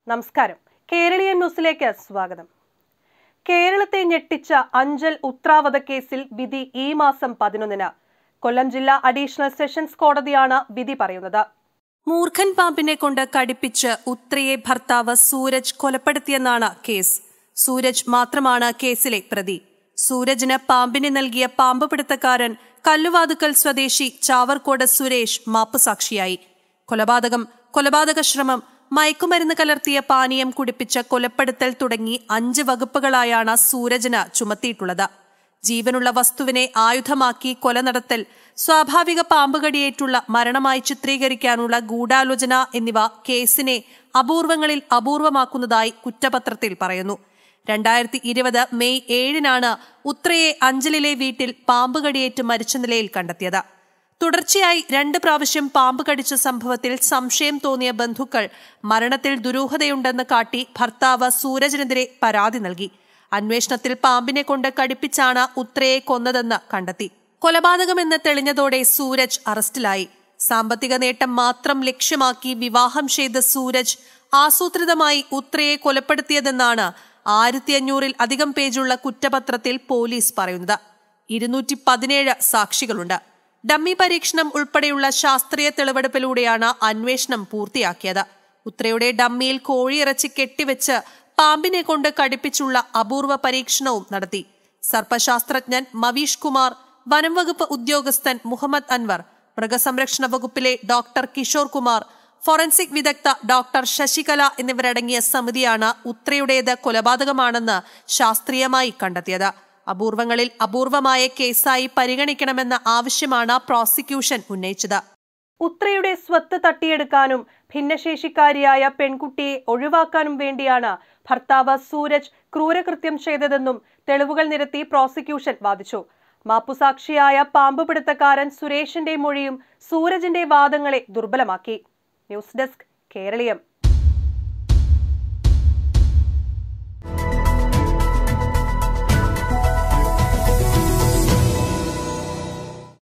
നമസ്കാരം കേരളീയൻ ന്യൂസിലേക്ക് സ്വാഗതം കേരളത്തെ ഞെട്ടിച്ച അഞ്ചൽ ഉത്രാവധ കേസിൽ വിധി ഈ മാസം പതിനൊന്നിന് കൊല്ലം ജില്ലാ അഡീഷണൽ സെഷൻസ് കോടതിയാണ് വിധി പറയുന്നത് മൂർഖൻ പാമ്പിനെ കൊണ്ട് കടിപ്പിച്ച് ഉത്രയെ ഭർത്താവ് സൂരജ് കൊലപ്പെടുത്തിയെന്നാണ് കേസ് സൂരജ് മാത്രമാണ് കേസിലെ പ്രതി സൂരജിന് പാമ്പിനെ നൽകിയ പാമ്പ് പിടുത്തക്കാരൻ കല്ലുവാതുക്കൽ സ്വദേശി ചാവർക്കോട് സുരേഷ് മാപ്പുസാക്ഷിയായി കൊലപാതകം കൊലപാതക ശ്രമം മയക്കുമരുന്ന് കലർത്തിയ പാനീയം കുടിപ്പിച്ച കൊലപ്പെടുത്തൽ തുടങ്ങി അഞ്ച് വകുപ്പുകളായാണ് സൂരജിന് ചുമത്തിയിട്ടുള്ളത് ജീവനുള്ള വസ്തുവിനെ ആയുധമാക്കി കൊല നടത്തൽ സ്വാഭാവിക പാമ്പുകടിയേറ്റുള്ള മരണമായി ചിത്രീകരിക്കാനുള്ള ഗൂഢാലോചന എന്നിവ കേസിനെ അപൂർവങ്ങളിൽ അപൂർവമാക്കുന്നതായി കുറ്റപത്രത്തിൽ പറയുന്നു രണ്ടായിരത്തി ഇരുപത് മെയ് ഏഴിനാണ് ഉത്രയെ അഞ്ചലിലെ വീട്ടിൽ പാമ്പുകടിയേറ്റ് മരിച്ച നിലയിൽ കണ്ടെത്തിയത് തുടർച്ചയായി രണ്ട് പ്രാവശ്യം പാമ്പ് കടിച്ച സംഭവത്തിൽ സംശയം തോന്നിയ ബന്ധുക്കൾ മരണത്തിൽ ദുരൂഹതയുണ്ടെന്ന് കാട്ടി ഭർത്താവ് സൂരജിനെതിരെ പരാതി നൽകി അന്വേഷണത്തിൽ പാമ്പിനെ കൊണ്ട് കടിപ്പിച്ചാണ് ഉത്രയെ കൊന്നതെന്ന് കണ്ടെത്തി കൊലപാതകമെന്ന് തെളിഞ്ഞതോടെ സൂരജ് അറസ്റ്റിലായി സാമ്പത്തിക നേട്ടം മാത്രം ലക്ഷ്യമാക്കി വിവാഹം ചെയ്ത സൂരജ് ആസൂത്രിതമായി ഉത്രയെ കൊലപ്പെടുത്തിയതെന്നാണ് ആയിരത്തി അഞ്ഞൂറിൽ അധികം പേജുള്ള കുറ്റപത്രത്തിൽ പോലീസ് പറയുന്നത് ഇരുന്നൂറ്റി പതിനേഴ് സാക്ഷികളുണ്ട് ഡമ്മി പരീക്ഷണം ഉൾപ്പെടെയുള്ള ശാസ്ത്രീയ തെളിവെടുപ്പിലൂടെയാണ് അന്വേഷണം പൂർത്തിയാക്കിയത് ഉത്രയുടെ ഡമ്മിയിൽ കോഴിയിറച്ചി കെട്ടിവെച്ച് പാമ്പിനെ കൊണ്ട് കടിപ്പിച്ചുള്ള അപൂർവ പരീക്ഷണവും നടത്തി സർപ്പശാസ്ത്രജ്ഞൻ മവീഷ് കുമാർ വനം വകുപ്പ് ഉദ്യോഗസ്ഥൻ മുഹമ്മദ് അൻവർ മൃഗസംരക്ഷണ വകുപ്പിലെ ഡോക്ടർ കിഷോർ കുമാർ ഫോറൻസിക് വിദഗ്ധ ഡോക്ടർ ശശികല എന്നിവരടങ്ങിയ സമിതിയാണ് ഉത്രയുടേത് കൊലപാതകമാണെന്ന് ശാസ്ത്രീയമായി കണ്ടെത്തിയത് അപൂർവങ്ങളിൽ അപൂർവമായ കേസായി പരിഗണിക്കണമെന്ന ആവശ്യമാണ് പ്രോസിക്യൂഷൻ ഉന്നയിച്ചത് ഉത്രയുടെ സ്വത്ത് തട്ടിയെടുക്കാനും ഭിന്നശേഷിക്കാരിയായ പെൺകുട്ടിയെ ഒഴിവാക്കാനും വേണ്ടിയാണ് ഭർത്താവ് സൂരജ് ക്രൂരകൃത്യം ചെയ്തതെന്നും തെളിവുകൾ നിരത്തി പ്രോസിക്യൂഷൻ വാദിച്ചു മാപ്പുസാക്ഷിയായ പാമ്പുപിടുത്തക്കാരൻ സുരേഷിന്റെ മൊഴിയും സൂരജിന്റെ വാദങ്ങളെ ദുർബലമാക്കി ന്യൂസ് ഡെസ്ക് കേരളീയം